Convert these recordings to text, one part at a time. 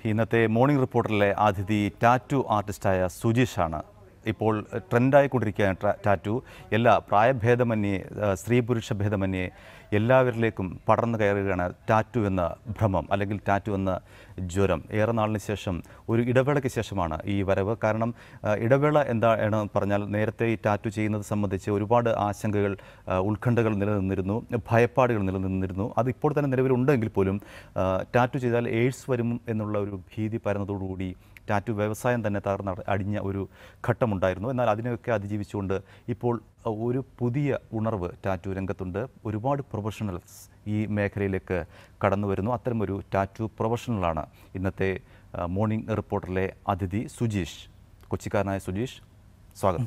ഇന്നത്തെ മോർണിംഗ് റിപ്പോർട്ടറിലെ അതിഥി ടാറ്റു ആർട്ടിസ്റ്റായ സുജീഷാണ് ഇപ്പോൾ ട്രെൻഡായിക്കൊണ്ടിരിക്കുകയാണ് ട്രാ- ടാറ്റു എല്ലാ പ്രായഭേദമന്യേ ആ, സ്ത്രീ പുരുഷ ഭേദമന്യേ എല്ലാവരിലേക്കും പടർന്നു കയറുകയാണ് ടാറ്റു എന്ന ഭ്രമം അല്ലെങ്കിൽ ടാറ്റു എന്ന ജ്വരം ഏറെ നാളിന് ശേഷം ഒരു ഇടവേളയ്ക്ക് ശേഷമാണ് ഈ വരവ് കാരണം ആ, ഇടവേള എന്താണ് പറഞ്ഞാൽ നേരത്തെ ഈ ടാറ്റു ചെയ്യുന്നത് സംബന്ധിച്ച് ഒരുപാട് ആശങ്കകൾ ആ, ഉത്കണ്ഠകൾ നിലനിന്നിരുന്നു ഭയപ്പാടുകൾ നിലനിന്നിരുന്നു അത് ഇപ്പോൾ തന്നെ നിലവിലുണ്ടെങ്കിൽ പോലും ആ, ടാറ്റു ചെയ്താൽ എയ്ഡ്സ് വരും എന്നുള്ള ഒരു ഭീതി പരന്നതോടുകൂടി ടാറ്റു വ്യവസായം തന്നെ തകർന്ന് അടിഞ്ഞ ഒരു ഘട്ടമുണ്ടായിരുന്നു എന്നാൽ അതിനെയൊക്കെ അതിജീവിച്ചുകൊണ്ട് ഇപ്പോൾ ഒരു പുതിയ ഉണർവ് ടാറ്റു രംഗത്തുണ്ട് ഒരുപാട് പ്രൊഫഷണൽസ് ഈ മേഖലയിലേക്ക് കടന്നു വരുന്നു അത്തരമൊരു ടാറ്റു പ്രൊഫഷണലാണ് ഇന്നത്തെ ആ, മോർണിംഗ് റിപ്പോർട്ടറിലെ അതിഥി സുജീഷ് കൊച്ചിക്കാരനായ സുജീഷ് സ്വാഗതം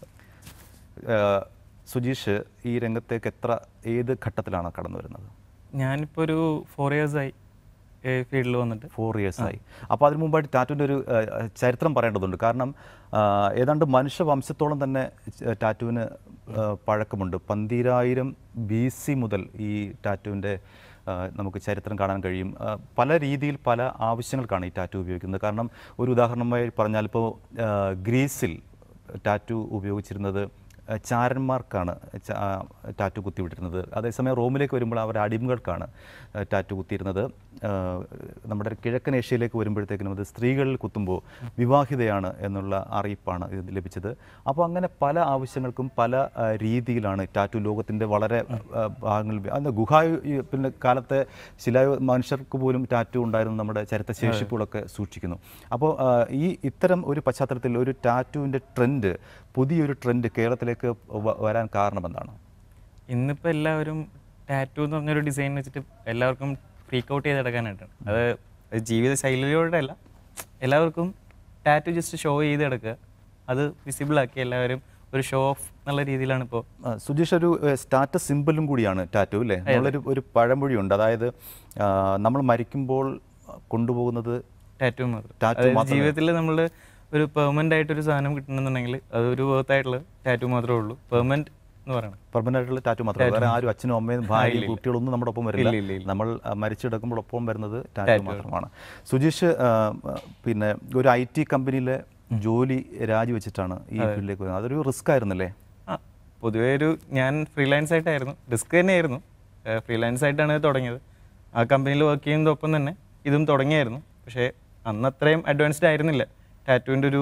ആ, സുജീഷ് ഈ രംഗത്തേക്ക് എത്ര ഏത് ഘട്ടത്തിലാണ് കടന്നു വരുന്നത് ഞാനിപ്പോൾ ഒരു ഫോർ ഇയേഴ്സായി ഫീൽഡിൽ വന്നിട്ട് ഫോർ ആയി അപ്പോൾ അതിനു മുമ്പായിട്ട് ടാറ്റുവിൻ്റെ ഒരു ആ, ചരിത്രം പറയേണ്ടതുണ്ട് കാരണം ആ, ഏതാണ്ട് മനുഷ്യവംശത്തോളം തന്നെ ച- ടാറ്റുവിന് ആ, പഴക്കമുണ്ട് പന്തിരായിരം ബി സി മുതൽ ഈ ടാറ്റുവിൻ്റെ ആ, നമുക്ക് ചരിത്രം കാണാൻ കഴിയും ആ, പല രീതിയിൽ പല ആവശ്യങ്ങൾക്കാണ് ഈ ടാറ്റു ഉപയോഗിക്കുന്നത് കാരണം ഒരു ഉദാഹരണമായി പറഞ്ഞാൽ ഇപ്പോൾ ആ, ഗ്രീസിൽ ടാറ്റു ഉപയോഗിച്ചിരുന്നത് ആ, ചാരന്മാർക്കാണ് ച- ആ, ടാറ്റു കുത്തിവിട്ടിരുന്നത് അതേസമയം റോമിലേക്ക് വരുമ്പോൾ അവർ അടിമകൾക്കാണ് ആ, ടാറ്റു കുത്തിയിരുന്നത് ആ, നമ്മുടെ കിഴക്കൻ ഏഷ്യയിലേക്ക് വരുമ്പോഴത്തേക്കിനും അത് സ്ത്രീകളിൽ കുത്തുമ്പോൾ വിവാഹിതയാണ് എന്നുള്ള അറിയിപ്പാണ് ഇത് ലഭിച്ചത് അപ്പോൾ അങ്ങനെ പല ആവശ്യങ്ങൾക്കും പല ആ, രീതിയിലാണ് ടാറ്റു ലോകത്തിൻ്റെ വളരെ ആ, ഭാഗങ്ങളിൽ അന്ന് ഗുഹാ ഈ പിന്നെ കാലത്തെ ശിലായു മനുഷ്യർക്ക് പോലും ടാറ്റു ഉണ്ടായിരുന്നു നമ്മുടെ ചരിത്ര ശേഷിപ്പുകളൊക്കെ സൂക്ഷിക്കുന്നു അപ്പോൾ ആ, ഈ ഇത്തരം ഒരു പശ്ചാത്തലത്തിൽ ഒരു ടാറ്റുവിൻ്റെ ട്രെൻഡ് പുതിയൊരു ട്രെൻഡ് കേരളത്തിലേക്ക് വ- വരാൻ കാരണം എന്താണ് ഇന്നിപ്പോൾ എല്ലാവരും ടാറ്റു എന്ന് പറഞ്ഞൊരു ഡിസൈൻ വെച്ചിട്ട് എല്ലാവർക്കും ഫ്രീക്ക് ഔട്ട് ചെയ്ത് കിടക്കാനായിട്ടാണ് അത് അത് ജീവിത ശൈലിയോടെ അല്ല എല്ലാവർക്കും ടാറ്റു ജസ്റ്റ് ഷോ ചെയ്ത് കിടക്കുക അത് വിസിബിൾ ആക്കി എല്ലാവരും ഒരു ഷോ ഓഫ് എന്നുള്ള രീതിയിലാണ് ഇപ്പോൾ ആ, സുജീഷ് ഒരു സ്റ്റാറ്റസ് സിമ്പിളും കൂടിയാണ് ടാറ്റു അല്ലേ നമ്മളൊരു ഒരു പഴമൊഴിയുണ്ട് അതായത് ആ, നമ്മൾ മരിക്കുമ്പോൾ കൊണ്ടുപോകുന്നത് ടാറ്റു മാത്രം Tattoo അതായത് മാത്രമേ- ജീവിതത്തിൽ നമ്മൾ ഒരു പെർമനൻ്റ് ആയിട്ടൊരു സാധനം കിട്ടണമെന്നുണ്ടെങ്കിൽ അതൊരു വർത്ത് ആയിട്ടുള്ള ടാറ്റു മാത്രമേ ഉള്ളൂ പെർമനൻറ്റ് എന്ന് പറയണം പെർമനന്റ് ആയിട്ടുള്ള ടാറ്റു മാത്രമേ വേറെ ആരും അച്ഛനും അമ്മയും ഭാര്യയും കുട്ടികളൊന്നും നമ്മുടെ ഒപ്പം വരില്ല ഇല്ല, ഇല്ല, ഇല്ല. നമ്മൾ ആ, മരിച്ചെടുക്കുമ്പോൾ ഒപ്പം വരുന്നത് ടാറ്റു മാത്രമാണ് സുജീഷ് ആ, ആ, പിന്നെ ഒരു ഐ ടി കമ്പനിയിലെ ജോലി രാജിവെച്ചിട്ടാണ് ഈ ഫീൽഡിലേക്ക് വരുന്നത് അതൊരു റിസ്ക് ആയിരുന്നല്ലേ ആ പൊതുവേ ഒരു ഞാൻ ഫ്രീലാൻസ് ആയിട്ടായിരുന്നു റിസ്ക് തന്നെയായിരുന്നു ഫ്രീലാൻസ് ആയിട്ടാണ് ഇത് തുടങ്ങിയത് ആ കമ്പനിയിൽ വർക്ക് ചെയ്യുന്നതൊപ്പം തന്നെ ഇതും തുടങ്ങിയായിരുന്നു പക്ഷേ അന്ന് അത്രയും അഡ്വാൻസ്ഡ് ആയിരുന്നില്ല ടാറ്റുവിൻ്റെ ഒരു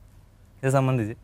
ഇത് സംബന്ധിച്ച്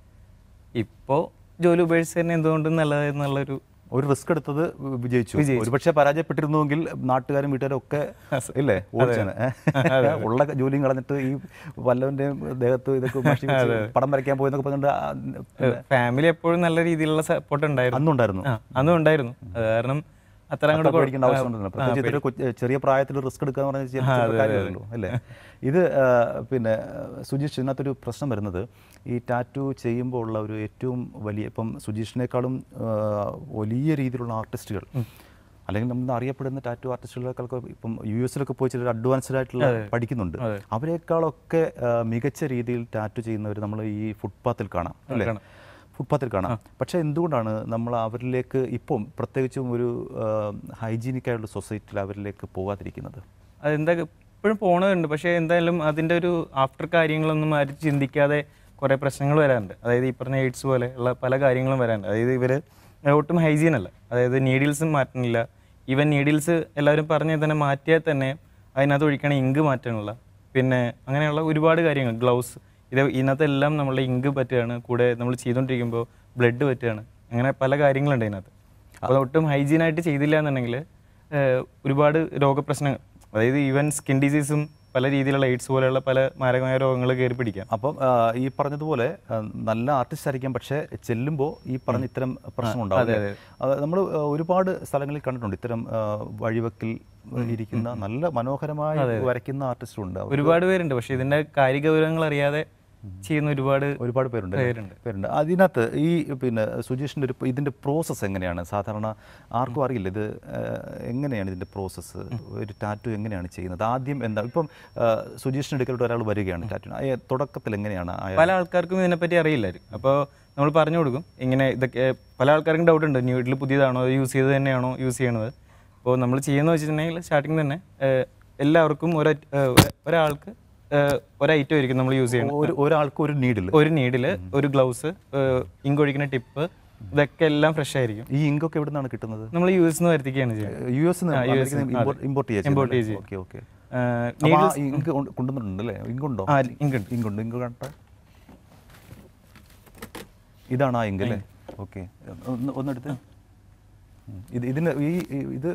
ഇപ്പോൾ ജോലി ഉപേക്ഷിച്ച് തന്നെ എന്തുകൊണ്ടും നല്ലതെന്നുള്ളൊരു ഒരു റിസ്ക് എടുത്തത് വിജയിച്ചു ഒരുപക്ഷെ പരാജയപ്പെട്ടിരുന്നുവെങ്കിൽ നാട്ടുകാരും വീട്ടുകാരും ഒക്കെ ഇല്ലേ ഓടിച്ചാണ് ഉള്ള ജോലിയും കളഞ്ഞിട്ട് ഈ വല്ലവന്റെയും ദേഹത്ത് ഇതൊക്കെ മഷി വെച്ച് പടം വരയ്ക്കാൻ പോയെന്നൊക്കെ പറഞ്ഞിട്ട് ആ, പിന്നെ ഫാമിലി എപ്പോഴും നല്ല രീതിയിലുള്ള സപ്പോർട്ട് ഉണ്ടായിരുന്നു അന്നുണ്ടായിരുന്നു ആ അന്നും ഉണ്ടായിരുന്നു അത് കാരണം അത്ര അങ്ങോട്ട് അത്ര പേടിക്കേണ്ട ആവശ്യമൊന്നുമില്ല പ്രത്യേകിച്ച് ഇതൊരു കൊച്ച്- ചെറിയ പ്രായത്തിൽ റിസ്ക് എടുക്കുക എന്ന് പറഞ്ഞാൽ ചെറിയ കാര്യമല്ലല്ലോ അല്ലേ ഇത് ആ, പിന്നെ ആ, സുജീഷ് ഇതിനകത്തൊരു പ്രശ്നം വരുന്നത് ഈ ടാറ്റു ചെയ്യുമ്പോൾ ഉള്ള ഒരു ഏറ്റവും വലിയ ഇപ്പം സുജീഷിനേക്കാളും ആ, വലിയ രീതിയിലുള്ള ആർട്ടിസ്റ്റുകൾ അല്ലെങ്കിൽ നമ്മൾ അറിയപ്പെടുന്ന ടാറ്റു ആർട്ടിസ്റ്റുകളൊക്കെ ഇപ്പം യു എസിലൊക്കെ പോയി ചിലർ അഡ്വാൻസ്ഡ് ആയിട്ടുള്ള പഠിക്കുന്നുണ്ട് അവരെക്കാളൊക്കെ ആ, മികച്ച രീതിയിൽ ടാറ്റു ചെയ്യുന്നവർ നമ്മൾ ഈ ഫുട്പാത്തിൽ കാണാം അല്ലേ ഫുട്പാത്തിൽ കാണാം പക്ഷേ എന്തുകൊണ്ടാണ് നമ്മൾ അവരിലേക്ക് ഇപ്പം പ്രത്യേകിച്ചും ഒരു ഹൈജീനിക് ആയിട്ടുള്ള സൊസൈറ്റിയിൽ അവരിലേക്ക് പോകാതിരിക്കുന്നത് അതെന്താ ഇപ്പോഴും പോണതുണ്ട് പക്ഷേ എന്തായാലും അതിൻ്റെ ഒരു ആഫ്റ്റർ കാര്യങ്ങളൊന്നും ആരും ചിന്തിക്കാതെ കുറേ പ്രശ്നങ്ങൾ വരാറുണ്ട് അതായത് ഈ പറഞ്ഞ എയ്ഡ്സ് പോലെ ഉള്ള പല കാര്യങ്ങളും വരാറുണ്ട് അതായത് ഇവർ ഒട്ടും ഹൈജീൻ അല്ല അതായത് നീഡിൽസും മാറ്റുന്നില്ല ഈവൻ നീഡിൽസ് എല്ലാവരും പറഞ്ഞ് തന്നെ മാറ്റിയാൽ തന്നെ അതിനകത്ത് ഒഴിക്കണ ഇങ്ക് മാറ്റാനുള്ള പിന്നെ അങ്ങനെയുള്ള ഒരുപാട് കാര്യങ്ങൾ ഗ്ലൗസ് ഇത് ഇതിനകത്ത് എല്ലാം നമ്മളുടെ ഇങ്ക് പറ്റുകയാണ് കൂടെ നമ്മൾ ചെയ്തുകൊണ്ടിരിക്കുമ്പോൾ ബ്ലഡ് പറ്റുകയാണ് അങ്ങനെ പല കാര്യങ്ങളുണ്ട് ഇതിനകത്ത് അപ്പോൾ ഒട്ടും ഹൈജീനായിട്ട് ചെയ്തില്ല എന്നുണ്ടെങ്കിൽ ഏഹ് ഒരുപാട് രോഗപ്രശ്നങ്ങൾ അതായത് ഈവൻ സ്കിൻ ഡിസീസും പല രീതിയിലുള്ള എയ്ഡ്സ് പോലെയുള്ള പല മാരകമായ രോഗങ്ങൾ കയറി പിടിക്കാം അപ്പം ആ, ഈ പറഞ്ഞതുപോലെ ആ, നല്ല ആർട്ടിസ്റ്റ് ആയിരിക്കാം പക്ഷേ ചെല്ലുമ്പോൾ ഈ പറഞ്ഞ ഇത്തരം പ്രശ്നം ഉണ്ടാവും നമ്മൾ ഒരുപാട് സ്ഥലങ്ങളിൽ കണ്ടിട്ടുണ്ട് ഇത്തരം ആ, വഴിവെക്കിൽ ഇരിക്കുന്ന നല്ല മനോഹരമായി വരയ്ക്കുന്ന ആർട്ടിസ്റ്റും ഉണ്ട് അവർ ഒരുപാട് പേരുണ്ട് പക്ഷേ ഇതിൻ്റെ കാര്യഗൗരവങ്ങൾ അറിയാതെ ചെയ്യുന്ന ഒരുപാട് ഒരുപാട് പേരുണ്ട് അല്ലേ? പേരുണ്ട്. പേരുണ്ട് അതിനകത്ത് ഈ പിന്നെ സുജീഷിൻ്റെ ഒരു ഇതിൻ്റെ പ്രോസസ്സ് എങ്ങനെയാണ് സാധാരണ ആർക്കും അറിയില്ല ഇത് ആ, എങ്ങനെയാണ് ഇതിൻ്റെ പ്രോസസ്സ് ഒരു ടാറ്റു എങ്ങനെയാണ് ചെയ്യുന്നത് ആദ്യം എന്താ ഇപ്പം ആ, സുജീഷിൻ്റെ അടുക്കലോട്ട് ഒരാൾ വരികയാണ് ടാറ്റു അയ- തുടക്കത്തിൽ എങ്ങനെയാണ് അയാൾ പല ആൾക്കാർക്കും ഇതിനെപ്പറ്റി അറിയില്ലായിരിക്കും അപ്പോൾ നമ്മൾ പറഞ്ഞു കൊടുക്കും ഇങ്ങനെ ഇതൊക്കെ പല ആൾക്കാർക്കും ഡൗട്ട് ഉണ്ട് ന്യൂഡിൽ പുതിയതാണോ യൂസ് ചെയ്ത് തന്നെയാണോ യൂസ് ചെയ്യണത് അപ്പോൾ നമ്മൾ ചെയ്യുന്നത് വെച്ചിട്ടുണ്ടെങ്കിൽ സ്റ്റാർട്ടിങ് തന്നെ ഏഹ്, എല്ലാവർക്കും ഒര ഏഹ്, ഒര- ഒരാൾക്ക് ഒരു ഐറ്റം ആയിരിക്കും നമ്മൾ യൂസ് ചെയ്യുന്നത് ഒരു ഒരാൾക്ക് ഒരു നീഡിൽ ഒരു നീഡില് ഒരു ഗ്ലൗസ് ഇങ്ക് ഒഴിക്കുന്ന ടിപ്പ് ഇതൊക്കെ എല്ലാം ഫ്രഷ് ആയിരിക്കും ഈ ഇങ്കൊക്കെ എവിടെ നിന്നാണ് കിട്ടുന്നത് നമ്മൾ യു എസ് നിന്ന് വരുത്തിക്കുകയാണ് ചെയ്യുന്നത് യു എസ് ഇമ്പോർട്ട് Import ചെയ്യാം ചെയ്യും. ഓക്കെ ഓക്കെ ഏഹ്, അപ്പോൾ ആ ഇങ്ക് കൊണ്ട്- കൊണ്ടുവന്നിട്ടുണ്ട് അല്ലേ ഇങ്കുണ്ടോ ആ ഇങ്ക് ഉണ്ട് ഇങ്കുണ്ട് ഇങ്ക് കാണട്ടെ ഇതാണ് ആ ഇങ്ക് അല്ലേ ഓക്കെ ഒന്ന് ഒന്നെടുത്ത് ഉം. ഇത് ഇതിന് ഈ ഈ- ഇത്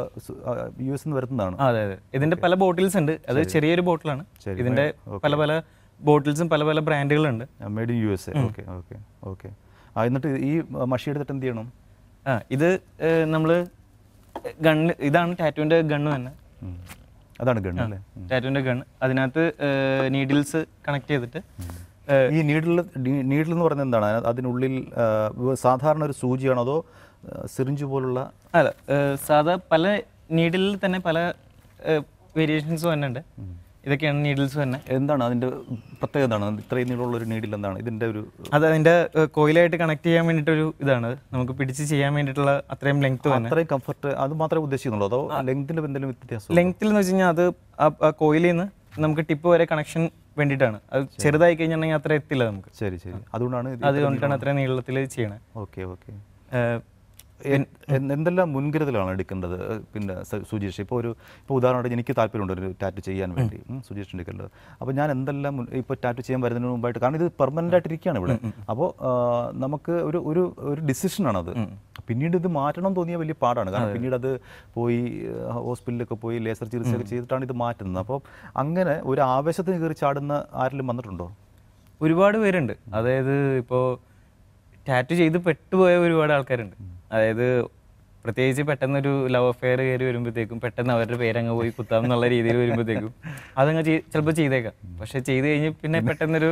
യു എസ് നിന്ന് വരുന്നതാണ് ആ, അതെ അതെ ഇതിന്റെ പല ബോട്ടിൽസ് ഉണ്ട് അത് ചെറിയൊരു ബോട്ടിലാണ് ശരി, ഇതിന്റെ പല പല ബോട്ടിൽസും പല പല ബ്രാൻഡുകളുണ്ട് made in U S A okay okay okay ആ എന്നിട്ട് ഈ മഷി എടുത്തിട്ട് എന്ത് ചെയ്യണം ആ ഇത് നമ്മൾ ഗണ്ണ് ഇതാണ് ടാറ്റുവിന്റെ ഗണ്ണ് തന്നെ ഉം. അതാണ് ഗൺ അല്ലേ ടാറ്റുവിന്റെ ഗണ്ണ് അതിനകത്ത് നീഡിൽസ് കണക്ട് ചെയ്തിട്ട് ഏഹ്, ഈ നീഡിൽ നീഡിൽ എന്ന് പറയുന്നത് എന്താണ് അതിന- അതിനുള്ളിൽ ആ, സാധാരണ ഒരു സൂചിയാണോ അതോ സിറിഞ്ച് പോലുള്ള അല്ല ഏഹ്, സാധാ പല നീഡിലിൽ തന്നെ പല വേരിയേഷൻസ് തന്നെ ഉണ്ട് ഇതൊക്കെയാണ് നീഡിൽസ് തന്നെ എന്താണ് അതിൻ്റെ പ്രത്യേകത എന്താണ് ഇത്രയും നീളമുള്ള ഒരു നീഡിൽ എന്താണ് ഇതിൻ്റെ ഒരു അത് അതിന്റെ കോയിലായിട്ട് കണക്ട് ചെയ്യാൻ വേണ്ടിയിട്ടൊരു ഇതാണ് നമുക്ക് പിടിച്ച് ചെയ്യാൻ വേണ്ടിയിട്ടുള്ള അത്രയും ലെങ്ത് തന്നെ അത്രയും കംഫർട്ട് അത് മാത്രമേ ഉദ്ദേശിക്കുന്നുള്ളൂ അതോ ലെങ്തിൽ എന്തെങ്കിലും വ്യത്യാസം ലെങ്ത്തിൽ എന്ന് വെച്ച് കഴിഞ്ഞാൽ അത് ആ- ആ കോയിലിൽ നിന്ന് നമുക്ക് ടിപ്പ് വരെ കണക്ഷൻ വേണ്ടിയിട്ടാണ് അത് ചെറുതായി കഴിഞ്ഞിട്ടുണ്ടെങ്കിൽ അത്ര എത്തില്ല നമുക്ക് ശരി ശരി അതുകൊണ്ടാണ് ഇത് അതുകൊണ്ടാണ് അത്ര നീളത്തിൽ ചെയ്യണത് ഓക്കെ ഓക്കെ ഏഹ്, എൻ- എൻ- എന്തെല്ലാം മുൻകരുതലാണ് എടുക്കേണ്ടത് ഏഹ് പിന്നെ സ- സുജീഷ് ഇപ്പോൾ ഒരു ഇപ്പോൾ ഉദാഹരണമായിട്ട് എനിക്ക് താല്പര്യമുണ്ട് ഒരു ടാറ്റു ചെയ്യാൻ വേണ്ടി ഉം, സുജീഷ് എടുക്കേണ്ടത് അപ്പോൾ ഞാൻ എന്തെല്ലാം മുൻ- ഇപ്പോൾ ടാറ്റു ചെയ്യാൻ വരുന്നതിന് മുമ്പായിട്ട് കാരണം ഇത് പെർമനൻ്റ് ആയിട്ടിരിക്കുകയാണ് ഇവിടെ അപ്പോൾ നമുക്ക് ഒരു ഒരു ഒരു ഡിസിഷനാണത് പിന്നീട് ഇത് മാറ്റണം എന്ന് തോന്നിയാൽ വലിയ പാടാണ് കാരണം പിന്നീട് അത് പോയി ഏഹ്, ഹോസ്പിറ്റലിലൊക്കെ പോയി ലേസർ ചികിത്സയൊക്കെ ചെയ്തിട്ടാണ് ഇത് മാറ്റുന്നത് അപ്പോൾ അങ്ങനെ ഒരു ആവേശത്തിന് കയറി ചാടുന്ന ആരെങ്കിലും വന്നിട്ടുണ്ടോ ഒരുപാട് പേരുണ്ട് അതായത് ഇപ്പോൾ ടാറ്റു ചെയ്ത് പെട്ടുപോയ ഒരുപാട് ആൾക്കാരുണ്ട് അതായത് പ്രത്യേകിച്ച് പെട്ടെന്നൊരു ലവ് അഫെയർ കയറി വരുമ്പോഴത്തേക്കും പെട്ടെന്ന് അവരുടെ പേരങ്ങ് പോയി കുത്താം എന്നുള്ള രീതിയിൽ വരുമ്പോഴത്തേക്കും അതങ്ങ് ചെയ് ചിലപ്പോൾ ചെയ്തേക്കാം പക്ഷെ ചെയ്ത് കഴിഞ്ഞ് പിന്നെ പെട്ടെന്നൊരു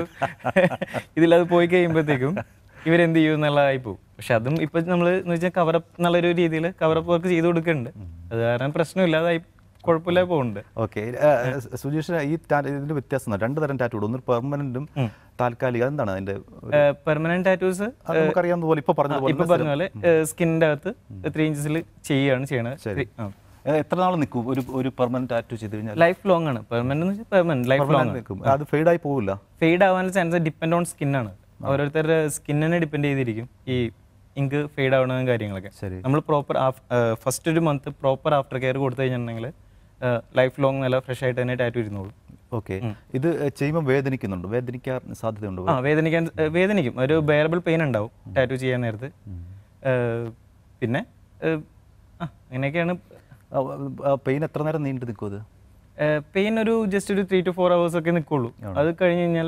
ഇതിലത് പോയി കഴിയുമ്പോഴത്തേക്കും ഇവരെന്ത് ചെയ്യും എന്നുള്ളതായി പോകും പക്ഷെ അതും ഇപ്പം നമ്മൾ എന്ന് വെച്ചാൽ കവറപ്പ് എന്നുള്ളൊരു രീതിയിൽ കവറപ്പ് വർക്ക് ചെയ്ത് കൊടുക്കുന്നുണ്ട് അത് കാരണം പ്രശ്നമില്ലാതായി കുഴപ്പമില്ലാതെ പോകുന്നുണ്ട് ഓക്കെ സുജീഷ് ഈ ടാ- ഇതിന്റെ വ്യത്യാസം എന്താണ്? രണ്ട് തരം ടാറ്റു ഒന്ന് പെർമനന്റും താൽക്കാലിക അതെന്താണ് അതിന്റെ ഒരു- പെർമനന്റ് ടാറ്റൂസ് അത് നമുക്കറിയാവുന്ന പോലെ ഇപ്പൊ പറഞ്ഞ പോലെ ഇപ്പൊ പറഞ്ഞ പോലെ സ്കിന്നിന്റെ അകത്ത് ത്രീ ഇഞ്ചസിൽ ചെയ്യുകയാണ് ചെയ്യണത് ഏ, എത്ര നാൾ നിൽക്കും ഒരു ഒരു പെർമനന്റ് ടാറ്റു ചെയ്ത് കഴിഞ്ഞാൽ ലൈഫ് ലോങ് ആണ് പെർമനന്റ് എന്ന് വെച്ചാൽ പെർമനന്റ് ലൈഫ് ലോങ് ആണ് നിൽക്കും അത് ഫെയ്ഡ് ആയി പോവില്ല ഫെയ്ഡ് ആവാനുള്ള ചാൻസ് ഡിപ്പെൻഡ് ഓൺ സ്കിന്നാണ് ഓരോരുത്തരുടെ സ്കിന്നിനെ ഡിപ്പെൻഡ് ചെയ്തിരിക്കും ഈ ഇങ്ക് ഫെയ്ഡ് ആവണതും കാര്യങ്ങളൊക്കെ ശരി. നമ്മൾ പ്രോപ്പർ ഫസ്റ്റ് ഒരു മന്ത് പ്രോപ്പർ ആഫ്റ്റർ കെയർ കൊടുത്തു കഴിഞ്ഞിട്ടുണ്ടെങ്കിൽ ലൈഫ് ലോങ് നല്ല ഫ്രഷ് ആയിട്ട് തന്നെ ടാറ്റു ഇരുന്നോളൂ ഓക്കെ ഇത് ചെയ്യുമ്പോൾ വേദനിക്കുന്നുണ്ട് വേദനിക്കാൻ സാധ്യതയുണ്ട് ആ വേദനിക്കാൻ ഏഹ്, വേദനിക്കും ഒരു ബെയറബിൾ പെയിൻ ഉണ്ടാവും ടാറ്റു ചെയ്യാൻ നേരത്ത് ഏഹ്, പിന്നെ ഏഹ്, ആ അങ്ങനെയൊക്കെയാണ് പെയിൻ എത്ര നേരം നീണ്ടു നിൽക്കും അത് പെയിൻ ഒരു ജസ്റ്റ് ഒരു ത്രീ ടു ഫോർ അവേഴ്സ് ഒക്കെ നിൽക്കുള്ളൂ അത് കഴിഞ്ഞ് കഴിഞ്ഞാൽ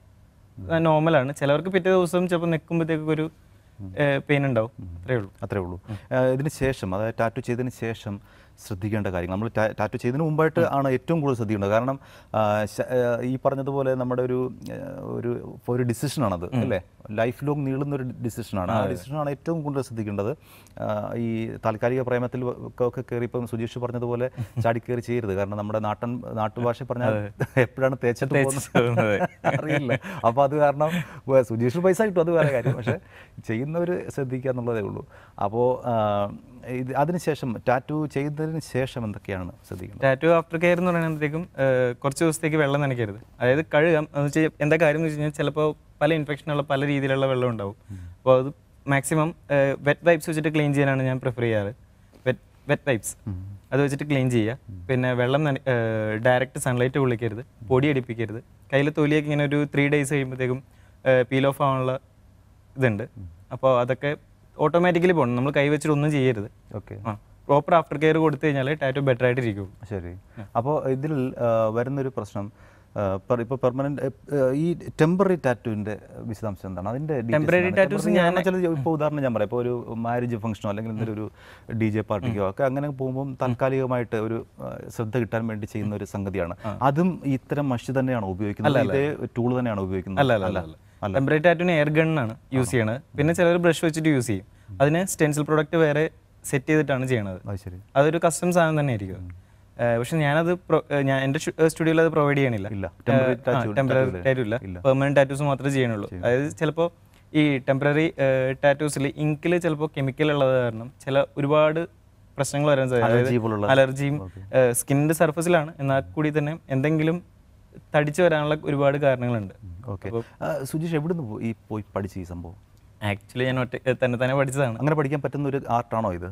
നോർമലാണ് ചിലവർക്ക് പിറ്റേ ദിവസം ചിലപ്പോൾ നിൽക്കുമ്പോഴത്തേക്കൊക്കെ ഒരു പെയിൻ ഉണ്ടാവും അത്രേ ഉള്ളൂ അത്രേ ഉള്ളൂ ഏ, ഇതിന് ശേഷം അതായത് ടാറ്റു ചെയ്തതിന് ശേഷം ശ്രദ്ധിക്കേണ്ട കാര്യങ്ങൾ നമ്മൾ ടാ- ടാറ്റു ചെയ്തതിന് മുമ്പായിട്ട് ആണ് ഏറ്റവും കൂടുതൽ ശ്രദ്ധിക്കേണ്ടത് കാരണം ആ, ശ- ഏ, ഈ പറഞ്ഞതുപോലെ നമ്മുടെ ഒരു ഏ, ഒരു ഒരു ഡിസിഷനാണത് അല്ലേ ലൈഫ് ലോങ് നീളുന്ന ഒരു ഡിസിഷനാണ് ആ ഡിസിഷനാണ് ഏറ്റവും കൂടുതൽ ശ്രദ്ധിക്കേണ്ടത് ആ, ഈ താൽക്കാലിക പ്രേമത്തിൽ ഒക്കെ ഒക്കെ കയറി ഇപ്പം സുജീഷ് പറഞ്ഞതുപോലെ ചാടിക്കയറി ചെയ്യരുത് കാരണം നമ്മുടെ നാട്ടൻ നാട്ടുഭാഷ പറഞ്ഞാൽ എപ്പോഴാണ് തേച്ചിട്ട് പോകുന്നത് അറിയില്ല അപ്പോൾ അത് കാരണം വ- സുജീഷ് പൈസ കിട്ടും അത് വേറെ കാര്യം പക്ഷേ ചെയ്യുന്നവർ ശ്രദ്ധിക്കുക എന്നുള്ളതേ ഉള്ളൂ അപ്പോൾ ഇത് അതിനുശേഷം ടാറ്റു ചെയ്തതിന് ശേഷം എന്തൊക്കെയാണ് ശ്രദ്ധിക്കുന്നത് ടാറ്റു ആഫ്റ്റർ കെയർ എന്ന് പറയുമ്പോഴത്തേക്കും ഏഹ്, കുറച്ച് ദിവസത്തേക്ക് വെള്ളം നനയ്ക്കരുത് അതായത് കഴുകാം എന്ന് വെച്ചാൽ എന്താ കാര്യം എന്ന് വെച്ച് കഴിഞ്ഞാൽ ചിലപ്പോൾ പല ഇൻഫെക്ഷനുള്ള പല രീതിയിലുള്ള വെള്ളം ഉണ്ടാവും അപ്പോൾ അത് മാക്സിമം വെറ്റ് വൈപ്സ് വെച്ചിട്ട് ക്ലീൻ ചെയ്യാനാണ് ഞാൻ പ്രിഫർ ചെയ്യാറ് വെറ്റ് വെറ്റ് വൈപ്സ് അത് വെച്ചിട്ട് ക്ലീൻ ചെയ്യുക പിന്നെ വെള്ളം ഡയറക്റ്റ് സൺലൈറ്റ് കൊള്ളിക്കരുത് പൊടി അടിപ്പിക്കരുത് കയ്യിൽ തൊലിയൊക്കെ ഇങ്ങനെ ഒരു ത്രീ ഡേയ്സ് കഴിയുമ്പോഴത്തേക്കും പീൽ ഓഫ് ആവാനുള്ള ഇതുണ്ട് അപ്പോൾ അതൊക്കെ ഓട്ടോമാറ്റിക്കലി പോകണം നമ്മൾ കൈ വെച്ചിട്ട് ഒന്നും ചെയ്യരുത് ഓക്കെ ആ പ്രോപ്പർ ആഫ്റ്റർ കെയർ കൊടുത്തു കഴിഞ്ഞാൽ ടാറ്റു ബെറ്റർ ആയിട്ടിരിക്കും ശരി അപ്പോൾ ഇതിൽ ആ, വരുന്നൊരു പ്രശ്നം ഇപ്പോൾ പെർമനന്റ് ഈ ടെമ്പററി ടാറ്റുവിൻ്റെ വിശദാംശം എന്താണ് അതിൻ്റെ Temporary tattoos ഞാൻ- ചില ഇപ്പോൾ ഉദാഹരണം ഞാൻ പറയാം ഇപ്പോൾ ഒരു മാരേജ് ഫംഗ്ഷനോ അല്ലെങ്കിൽ എന്തെങ്കിലും ഒരു ഡി ജെ പാർട്ടിക്കോ ഒക്കെ അങ്ങനെ പോകുമ്പോൾ താൽക്കാലികമായിട്ട് ഒരു ആ, ശ്രദ്ധ കിട്ടാൻ വേണ്ടി ചെയ്യുന്ന ഒരു സംഗതിയാണ് അതും ഇത്തരം മഷി തന്നെയാണോ ഉപയോഗിക്കുന്നത് ഇതേ ടൂൾ തന്നെയാണോ ഉപയോഗിക്കുന്നത് അല്ല അല്ല അല്ല അല്ല ടെമ്പററി ടാറ്റുവിന് എയർ ഗണ്ണാണ് യൂസ് ചെയ്യണത് പിന്നെ ചിലർ ബ്രഷ് വെച്ചിട്ട് യൂസ് ചെയ്യും അതിന് സ്റ്റെൻസിൽ പ്രൊഡക്റ്റ് വേറെ സെറ്റ് ചെയ്തിട്ടാണ് ചെയ്യണത് അത് ശരി അതൊരു കസ്റ്റം സാധനം തന്നെ ആയിരിക്കും പക്ഷെ ഞാനത് pro- ഏഹ് ഞാൻ എൻ്റെ സ്റ്റുഡിയോയിൽ അത് പ്രൊവൈഡ് ചെയ്യണില്ല ഇല്ല. Temporary tattoo- temporary tattoo tattoo ഇല്ല ഇല്ല. പെർമനന്റ് ടാറ്റൂസ് മാത്രമേ ചെയ്യണുള്ളൂ അതായത് ചിലപ്പോൾ ഈ ടെമ്പററി ടാറ്റൂസിൽ ഇങ്കിൽ ചിലപ്പോൾ കെമിക്കൽ ഉള്ളത് കാരണം ചില ഒരുപാട് പ്രശ്നങ്ങൾ വരാൻ സാധ്യത Allergy പോലുള്ള- അലർജിയും സ്കിന്നിന്റെ സർഫസിലാണ് എന്നാൽ കൂടി തന്നെ എന്തെങ്കിലും തടിച്ചു വരാനുള്ള ഒരുപാട് കാരണങ്ങളുണ്ട് ഓക്കെ സുജീഷ് എവിടുന്ന് പോ- ഈ പോയി പഠിച്ച ഈ സംഭവം ആക്ച്വലി ഞാൻ ഒറ്റ തന്നെ തന്നെ പഠിച്ചതാണ് അങ്ങനെ പഠിക്കാൻ പറ്റുന്ന ഒരു ആർട്ടാണോ ഇത്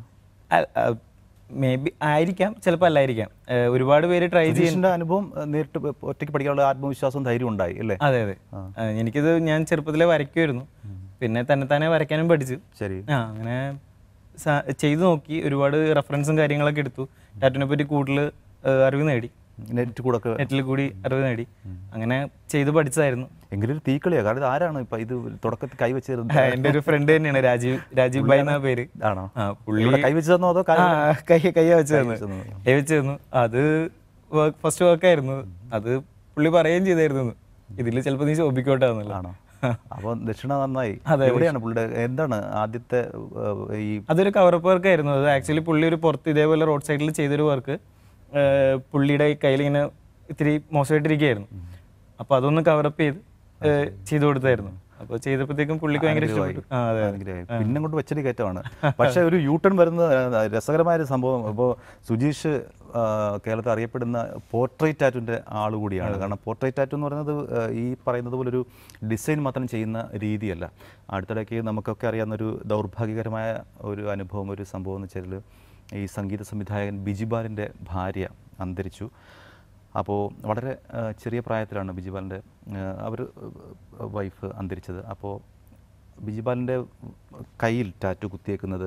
മേ ബി ആയിരിക്കാം ചിലപ്പോൾ അല്ലായിരിക്കാം ഏഹ് ഒരുപാട് പേര് ട്രൈ ചെയ്യും സുജീഷിന്റെ അനുഭവം ആ, നേരിട്ട് ഇപ്പൊ ഒറ്റയ്ക്ക് പഠിക്കാനുള്ള ആത്മവിശ്വാസവും ധൈര്യം ഉണ്ടായി അല്ലേ അതെ അതെ ആ, എനിക്കിത് ഞാൻ ചെറുപ്പത്തിലെ വരയ്ക്കുമായിരുന്നു പിന്നെ തന്നെ തന്നെ വരയ്ക്കാനും പഠിച്ചു ശരി ആ അങ്ങനെ സ- ചെയ്തു നോക്കി ഒരുപാട് റെഫറൻസും കാര്യങ്ങളൊക്കെ എടുത്തു ടാറ്റുവിനെ പറ്റി കൂടുതൽ അറിവ് നേടി നെറ്റ് കൂടെ ഒക്കെ നെറ്റിൽ കൂടി അറിവ് നേടി അങ്ങനെ ചെയ്ത് പഠിച്ചതായിരുന്നു എങ്കിലും ഒരു തീക്കളിയാ കാരണം ഇത് ആരാണ് ഇപ്പൊ ഇത് തുടക്കത്തിൽ കൈവച്ചത് ആ, എൻ്റെ ഒരു ഫ്രണ്ട് തന്നെയാണ് രാജീവ് രാജീവ് ഭായ് എന്നാ പേര് ആണോ ആ പുള്ളി ഇവിടെ കൈവച്ചതെന്നോ അതോ ആ, കൈ കൈ വെച്ച് തന്നു വെച്ച് തന്നു. കൈ വെച്ച് തന്നു അത് ഫസ്റ്റ് വർക്കായിരുന്നു അത് പുള്ളി പറയുകയും ചെയ്തായിരുന്നു ഇതിൽ ചിലപ്പോൾ നീ ശോഭിക്കോട്ടാന്നല്ലോ ആണോ അപ്പൊ ദക്ഷിണ നന്നായി അതെ, എവിടെയാണ് പുള്ളിയുടെ എന്താണ് ആദ്യത്തെ ഏർ, ഈ അതൊരു കവറപ്പ് വർക്ക് ആയിരുന്നു അത് ആക്ച്വലി പുള്ളി ഒരു പുറത്ത് ഇതേപോലെ റോഡ് സൈഡിൽ ചെയ്തൊരു വർക്ക് പുള്ളിയുടെ കയ്യിൽ ഇങ്ങനെ ഇത്തിരി മോശമായിട്ടിരിക്കുകയായിരുന്നു അപ്പോൾ അതൊന്ന് കവറപ്പ് ചെയ്ത് ഏഹ്, ചെയ്തു കൊടുത്തായിരുന്നു അപ്പോൾ ചെയ്തപ്പോഴത്തേക്കും പുള്ളിക്ക് ഭയങ്കര ഇഷ്ടപ്പെട്ടു ആ അതെ അതെ. അനുഗ്രഹമായി. പിന്നെ കൊണ്ട് വെച്ചടി കയറ്റമാണ് പക്ഷെ ഒരു യൂട്ടേൺ വരുന്ന ആ, രസകരമായ ഒരു സംഭവം ഇപ്പോൾ സുജീഷ് ആ, കേരളത്തിൽ അറിയപ്പെടുന്ന പോർട്രേറ്റ് ടാറ്റുവിൻ്റെ ആൾ കൂടിയാണ് കാരണം പോർട്രേറ്റ് ടാറ്റു എന്ന് പറയുന്നത് ആ, ഈ പറയുന്നത് പോലെ ഒരു ഡിസൈൻ മാത്രം ചെയ്യുന്ന രീതിയല്ല അടുത്തിടയ്ക്ക് നമുക്കൊക്കെ അറിയാവുന്ന ഒരു ദൗർഭാഗ്യകരമായ ഒരു അനുഭവം ഒരു സംഭവം എന്ന് വെച്ചാൽ ഈ സംഗീത സംവിധായകൻ ബിജിബാലിൻ്റെ ഭാര്യ അന്തരിച്ചു അപ്പോൾ വളരെ ആ, ചെറിയ പ്രായത്തിലാണ് ബിജിപാലിൻ്റെ അവർ വൈഫ് അന്തരിച്ചത് അപ്പോൾ ബിജിപാലിൻ്റെ കയ്യിൽ ടാറ്റു കുത്തിയേക്കുന്നത്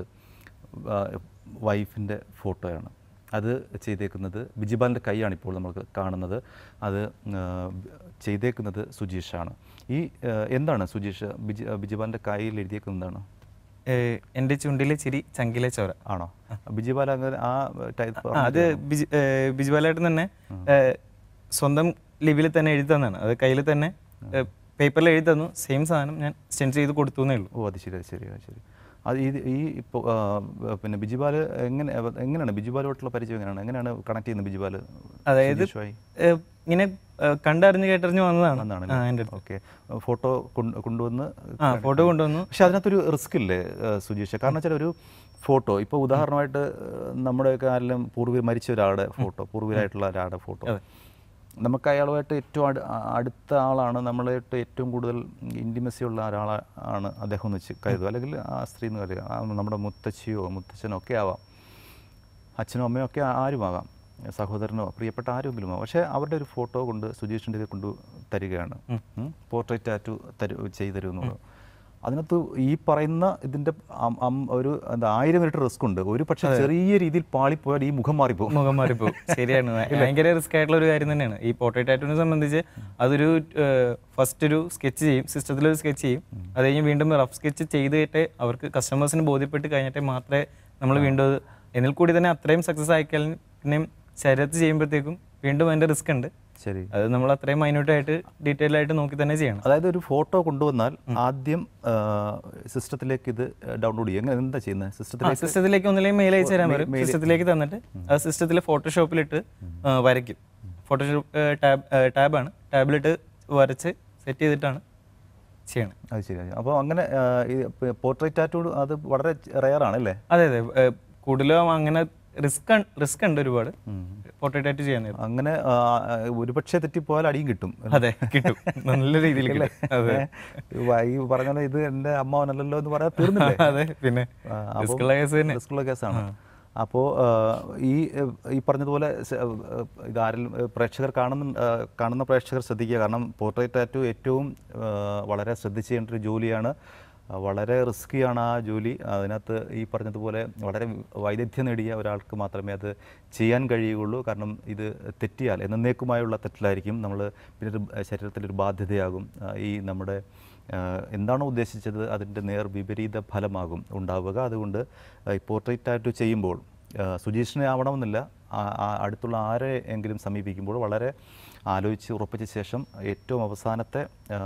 വൈഫിൻ്റെ ഫോട്ടോയാണ് അത് ചെയ്തേക്കുന്നത് ബിജിപാലിൻ്റെ കൈയാണ് ഇപ്പോൾ നമുക്ക് കാണുന്നത് അത് ആ, ചെയ്തേക്കുന്നത് സുജീഷാണ് ഈ ആ, എന്താണ് സുജീഷ് ബിജി ബിജിപാലിൻ്റെ കയ്യിൽ എഴുതിയേക്കുന്നത് എന്താണ് ഏഹ്, എൻ്റെ ചുണ്ടിലെ ചിരി ചങ്കിലെ ചോര ആണോ ബിജിപാൽ അങ്ങനെ ആ ടൈപ്പ് ആ, അത് ബിജു ഏഹ്, ബിജുബാലായിട്ട് തന്നെ ഏഹ്, സ്വന്തം ലിപിയിൽ തന്നെ എഴുതി തന്നാണ് അത് കയ്യിൽ തന്നെ പേപ്പറിൽ എഴുതി തന്നു സെയിം സാധനം ഞാൻ സെൻഡ് ചെയ്ത് കൊടുത്തു എന്നേ ഉള്ളൂ ഓ അത് ശരി അത് ശരി അത് ശരി അത് ഇത് ഈ ഇപ്പോൾ പിന്നെ ബിജുപാൽ എങ്ങനെ എങ്ങനെയാണ് ബിജുപാലുമായിട്ടുള്ള പരിചയം എങ്ങനെയാണ് എങ്ങനെയാണ് കണക്ട് ചെയ്യുന്നത് ബിജുപാൽ അതായത് സുജീഷുമായി? ഏഹ്, ഇങ്ങനെ ഏഹ്, കണ്ടറിഞ്ഞ് കേട്ടറിഞ്ഞ് വന്നതാണ് വന്നതാണല്ലേ? ആ, എൻ്റെ അടുത്ത് ഓക്കെ ഫോട്ടോ കൊണ്ടുവന്ന് ആ ഫോട്ടോ കൊണ്ടുവന്നു പക്ഷെ അതിനകത്തൊരു റിസ്ക് ഇല്ലേ ഏഹ് സുജീഷ് കാരണം വെച്ചാൽ ഒരു ഫോട്ടോ ഇപ്പോൾ ഉദാഹരണമായിട്ട് ഏഹ് നമ്മുടെയൊക്കെ ആരെങ്കിലും പൂർവ്വ മരിച്ച ഒരാളുടെ ഫോട്ടോ പൂർവ്വരായിട്ടുള്ള ഒരാളുടെ ഫോട്ടോ നമുക്ക് അയാളുമായിട്ട് ഏറ്റവും അടു ആ- അടുത്ത ആളാണ് നമ്മളായിട്ട് ഏറ്റവും കൂടുതൽ ഇൻറ്റിമസി ഉള്ള ഒരാളാണ് അദ്ദേഹം എന്ന് വെച്ച് കരുതുക അല്ലെങ്കിൽ ആ സ്ത്രീ എന്ന് കരുതുക ആ നമ്മുടെ മുത്തശ്ശിയോ മുത്തച്ഛനോ ഒക്കെ ആവാം അച്ഛനോ അമ്മയോ ഒക്കെ ആരുമാകാം സഹോദരനോ പ്രിയപ്പെട്ട ആരെങ്കിലും ആവാം പക്ഷേ അവരുടെ ഒരു ഫോട്ടോ കൊണ്ട് സുജീഷിൻ്റെ ഇത് കൊണ്ട് തരികയാണ് പോർട്രേറ്റ് ടാറ്റു തരു ചെയ്തു തരുമെന്നുള്ളത് അതിനകത്ത് ഈ പറയുന്ന ഇതിൻ്റെ അം- അം- ഒരു എന്താ ആയിരം മിനിറ്റ് റിസ്ക് ഉണ്ട് ഒരു പക്ഷേ ചെറിയ രീതിയിൽ പാളിപ്പോയാൽ ഈ മുഖം മാറിപ്പോകും മുഖം മാറിപ്പോകും ശരിയാണ് ഭയങ്കര റിസ്ക് ആയിട്ടുള്ള ഒരു കാര്യം തന്നെയാണ് ഈ പോർട്രേറ്റ് ടാറ്റുവിനെ സംബന്ധിച്ച് അതൊരു ഫസ്റ്റ് ഒരു സ്കെച്ച് ചെയ്യും സിസ്റ്റത്തിൽ ഒരു സ്കെച്ച് ചെയ്യും അത് കഴിഞ്ഞ് വീണ്ടും റഫ് സ്കെച്ച് ചെയ്തിട്ട് അവർക്ക് കസ്റ്റമേഴ്സിന് ബോധ്യപ്പെട്ട് കഴിഞ്ഞിട്ട് മാത്രമേ നമ്മൾ വീണ്ടും അത് എന്നിൽ കൂടി തന്നെ അത്രയും സക്സസ് ആയിക്കഴിഞ്ഞ പിന്നെയും ശരീരത്ത് ചെയ്യുമ്പോഴത്തേക്കും വീണ്ടും അതിൻ്റെ റിസ്ക് ഉണ്ട് ശരി അത് നമ്മൾ അത്രയും മൈന്യൂട്ടായിട്ട് ഡീറ്റെയിൽ ആയിട്ട് നോക്കി തന്നെ ചെയ്യണം അതായത് ഒരു ഫോട്ടോ കൊണ്ടുവന്നാൽ ആദ്യം സിസ്റ്റത്തിലേക്ക് ഇത് ഡൗൺലോഡ് ചെയ്യും എങ്ങനെ എന്താ ചെയ്യുന്നത് സിസ്റ്റത്തിലേക്ക് സിസ്റ്റത്തിലേക്ക് ഒന്നില്ലെങ്കിൽ മെയിൽ അയച്ചു തരാൻ വരും സിസ്റ്റത്തിലേക്ക് തന്നിട്ട് അത് സിസ്റ്റത്തിൽ ഫോട്ടോഷോപ്പിലിട്ട് ആ, വരയ്ക്കും ഫോട്ടോഷോപ്പ് ടാബ് ടാബാണ് ടാബിലിട്ട് വരച്ച് സെറ്റ് ചെയ്തിട്ടാണ് ചെയ്യണം അത് ശരി അപ്പോൾ അങ്ങനെ ആ, ഈ പോർട്രേറ്റ് ടാറ്റു അത് വളരെ റെയർ ആണ് അല്ലേ അതെ അതെ ഏ, കൂടുതലും അങ്ങനെ റിസ്ക് റിസ്ക് ഉണ്ട് ഒരുപാട് ഫോട്ടോ ടാറ്റു ചെയ്യാൻ നേരം അങ്ങനെ ആ, ഒരുപക്ഷെ തെറ്റിപ്പോയാൽ അടിയും കിട്ടും അതെ കിട്ടും നല്ല രീതിയിൽ കിട്ടും അതെ ഏ, ഈ പറഞ്ഞ പോലെ ഇത് എൻ്റെ അമ്മാവനല്ലല്ലോ എന്ന് പറയാൻ തീർന്നില്ലേ അതെ പിന്നെ ആ, അപ്പം റിസ്ക് ഉള്ള കേസ് തന്നെ റിസ്ക്കുള്ള കേസാണ് അപ്പോൾ ഈ ഏഹ്, ഈ പറഞ്ഞതുപോലെ സ- ഏഹ്, ഇത് ആരെങ്കിലും ഏഹ്, പ്രേക്ഷകർ കാണുന്ന ഏഹ്, കാണുന്ന പ്രേക്ഷകർ ശ്രദ്ധിക്കുക കാരണം പോർട്രേറ്റ് ടാറ്റു ഏറ്റവും ഏഹ്, വളരെ ശ്രദ്ധിച്ച് ചെയ്യേണ്ട ഒരു ജോലിയാണ് ആ, വളരെ റിസ്ക്കിയാണ് ആ ജോലി അതിനകത്ത് ഈ പറഞ്ഞതുപോലെ വളരെ വൈദഗ്ധ്യം നേടിയ ഒരാൾക്ക് മാത്രമേ അത് ചെയ്യാൻ കഴിയുകയുള്ളൂ കാരണം ഇത് തെറ്റിയാൽ എന്നേക്കുമായുള്ള തെറ്റിലായിരിക്കും നമ്മൾ പിന്നെ ഒരു ശരീരത്തിലൊരു ബാധ്യതയാകും ആ, ഈ നമ്മുടെ ആഹ് എന്താണോ ഉദ്ദേശിച്ചത് അതിൻ്റെ നേർ വിപരീത ഫലമാകും ഉണ്ടാവുക അതുകൊണ്ട് ആഹ് ഈ പോർട്രേറ്റ് ടാറ്റു ചെയ്യുമ്പോൾ ആഹ് സുജീഷിനെ ആവണമെന്നില്ല ആ- ആ അടുത്തുള്ള ആരെ എങ്കിലും സമീപിക്കുമ്പോൾ വളരെ ആലോചിച്ച് ഉറപ്പിച്ച ശേഷം ഏറ്റവും അവസാനത്തെ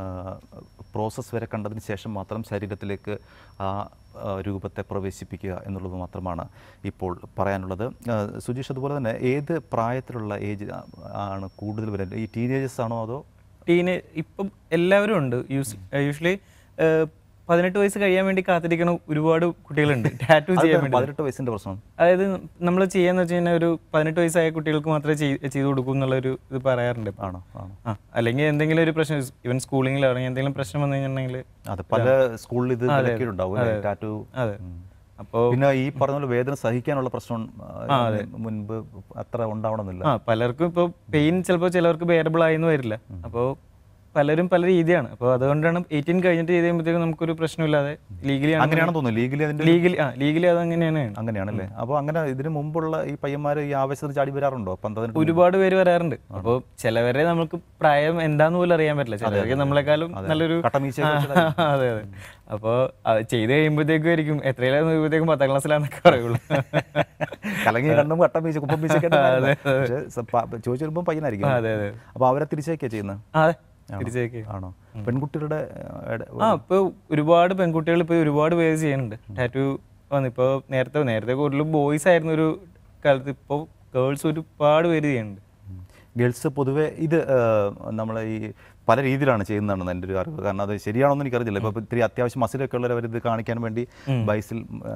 പ്രോസസ്സ് വരെ കണ്ടതിന് ശേഷം മാത്രം ശരീരത്തിലേക്ക് ആ ആ, രൂപത്തെ പ്രവേശിപ്പിക്കുക എന്നുള്ളത് മാത്രമാണ് ഇപ്പോൾ പറയാനുള്ളത് ആഹ് സുജീഷ് അതുപോലെ തന്നെ ഏത് പ്രായത്തിലുള്ള ഏജ് ആണ് കൂടുതൽ വരുന്നത് ഈ ടീനേജേഴ്സ് ആണോ അതോ ടീന് ഇപ്പം എല്ലാവരും ഉണ്ട് യൂസ് യൂഷ്വലി പതിനെട്ട് വയസ്സ് കഴിയാൻ വേണ്ടി കാത്തിരിക്കുന്ന ഒരുപാട് കുട്ടികളുണ്ട് ടാറ്റു ചെയ്യാൻ വേണ്ടി പതിനെട്ട് വയസ്സിന്റെ പ്രശ്നം അതായത് നമ്മൾ ചെയ്യാന്ന് വെച്ച് കഴിഞ്ഞാൽ ഒരു പതിനെട്ട് വയസ്സായ കുട്ടികൾക്ക് മാത്രമേ ചെയ്- ചെയ്തു കൊടുക്കൂ എന്നുള്ളൊരു ഇത് പറയാറുണ്ട് ഇപ്പൊ. ആണോ ആണോ ആ അല്ലെങ്കിൽ എന്തെങ്കിലും ഒരു പ്രശ്നം ഇവൻ സ്കൂളിങ്ങിലാണെങ്കിൽ എന്തെങ്കിലും പ്രശ്നം വന്നു കഴിഞ്ഞിട്ടുണ്ടെങ്കിൽ അതെ പല സ്കൂളിൽ ഇത് വിലക്കിയിട്ടുണ്ടാവും അല്ലേ? ടാറ്റു അതെ ഉം. അപ്പോൾ പിന്നെ ഈ പറഞ്ഞ പോലെ വേദന സഹിക്കാനുള്ള പ്രശ്നം ആ, മുൻപ് അത്ര ഉണ്ടാവണമെന്നില്ല ആ പലർക്കും ഇപ്പോൾ പെയിൻ ചിലപ്പോൾ ചിലർക്ക് ബെയറബിൾ ആയെന്ന് വരില്ല അപ്പോൾ പലരും പല രീതിയാണ് അപ്പോൾ അതുകൊണ്ടാണ് എയ്റ്റീൻ കഴിഞ്ഞിട്ട് ചെയ്ത് കഴിയുമ്പോഴത്തേക്കും നമുക്കൊരു പ്രശ്നമില്ലാതെ ലീഗലി അങ്ങനെയാണെന്ന് തോന്നുന്നു ലീഗലി അതിന്റെ ലീഗലി ആ ലീഗലി അത് അങ്ങനെയാണ് അങ്ങനെയാണല്ലേ അപ്പോൾ അങ്ങനെ ഇതിന് മുമ്പുള്ള ഈ പയ്യന്മാർ ഈ ആവശ്യത്തിന് ചാടി വരാറുണ്ടോ പന്തതിന് ഒരുപാട് പേര് വരാറുണ്ട് അപ്പോൾ ചിലവരെ നമുക്ക് പ്രായം എന്താന്ന് പോലും അറിയാൻ പറ്റില്ല ചിലവർക്ക് നമ്മളെക്കാളും നല്ലൊരു കട്ടമീശ ആ, അതെ അതെ അപ്പോൾ ചെയ്ത് കഴിയുമ്പോഴത്തേക്കും ആയിരിക്കും എത്രയിലാന്ന് കഴിയുമ്പോഴത്തേക്കും പത്താം ക്ലാസ്സിലാന്നൊക്കെ പറയുള്ളൂ കലങ്ങി കണ്ണും കട്ടം വീശ കുപ്പം വീശൊക്കെ പക്ഷേ സ- പ- ചോദിച്ചു വരുമ്പോൾ പയ്യനായിരിക്കും അതെ അതെ അപ്പോൾ അവരെ തിരിച്ചേക്കാ ചെയ്യുന്നത് ആ, അതെ തിരിച്ചേക്ക് ആണോ പെൺകുട്ടികളുടെ ഏ, ഇട- ആ ഇപ്പൊ ഒരുപാട് പെൺകുട്ടികൾ ഇപ്പൊ ഒരുപാട് പേര് ചെയ്യുന്നുണ്ട് ടാറ്റു വന്ന് ഇപ്പോൾ നേരത്തെ നേരത്തെ കൂടുതലും ബോയ്സ് ആയിരുന്നു ഒരു കാലത്ത് ഇപ്പോൾ ഗേൾസ് ഒരുപാട് പേര് ചെയ്യുന്നുണ്ട് ഗേൾസ് പൊതുവെ ഇത് നമ്മൾ ഈ പല രീതിയിലാണ് ചെയ്യുന്നതാണ് എൻ്റെ ഒരു അറിവ് കാരണം അത് ശരിയാണോന്ന് എനിക്കറിയില്ല ഇപ്പോൾ ഇത്തിരി അത്യാവശ്യം മസിലൊക്കെ ഉള്ളവർ ഇത് കാണിക്കാൻ വേണ്ടി ബൈസിൽ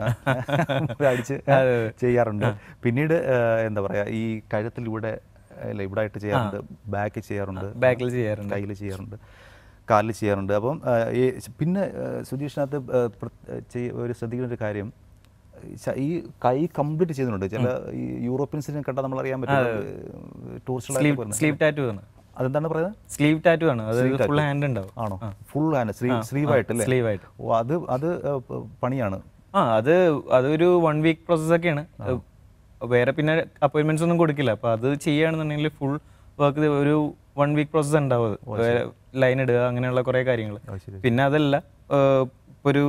ആ, അടിച്ച് ചെയ്യാറുണ്ട് പിന്നീട് ആ, എന്താ പറയുക ഈ കഴുത്തിലൂടെ അല്ല ഇവിടെ ആയിട്ട് ചെയ്യാറുണ്ട് ബാക്ക് ചെയ്യാറുണ്ട് ബാക്കിൽ ചെയ്യാറുണ്ട് കയ്യിൽ ചെയ്യാറുണ്ട് കാലിൽ ചെയ്യാറുണ്ട് അപ്പം ആ, ഈ പിന്നെ ആ, സുജീഷിനകത്ത് ആ, പ്ര- ചെയ്യ- ഒരു ശ്രദ്ധിക്കുന്ന ഒരു കാര്യം ശ- ഈ കൈ കംപ്ലീറ്റ് ചെയ്യുന്നുണ്ട് ചില ഈ യൂറോപ്യൻസിനെ കണ്ടാൽ നമ്മൾ അറിയാൻ പറ്റും ടൂറിസ്റ്റുകളായിട്ട് സ്ലീവ് ടാറ്റു ആണ് അതെന്താണ് പറയുന്നത് സ്ലീവ് ടാറ്റു ആണ് അത് ഫുൾ ഹാൻഡ് ഉണ്ടാവും ആണോ ഫുൾ ഹാൻഡ് സ്ലീവ് സ്ലീവായിട്ട് അല്ലേ സ്ലീവ് ആയിട്ട് ഓ അത് അത് ആ, പ- പണിയാണ് ആ അത് അതൊരു വൺ വീക്ക് പ്രോസസ്സൊക്കെയാണ് വേറെ പിന്നെ അപ്പോയിൻമെന്റ്സ് ഒന്നും കൊടുക്കില്ല അപ്പോൾ അത് ചെയ്യുകയാണെന്നുണ്ടെങ്കിൽ ഫുൾ വർക്ക് ഒരു വൺ വീക്ക് പ്രോസസ്സ് ഉണ്ടാവും അത് ലൈൻ ഇടുക അങ്ങനെയുള്ള കുറേ കാര്യങ്ങൾ ഓ, ശരി. പിന്നെ അതല്ല ഏഹ്, ഇപ്പൊ ഒരു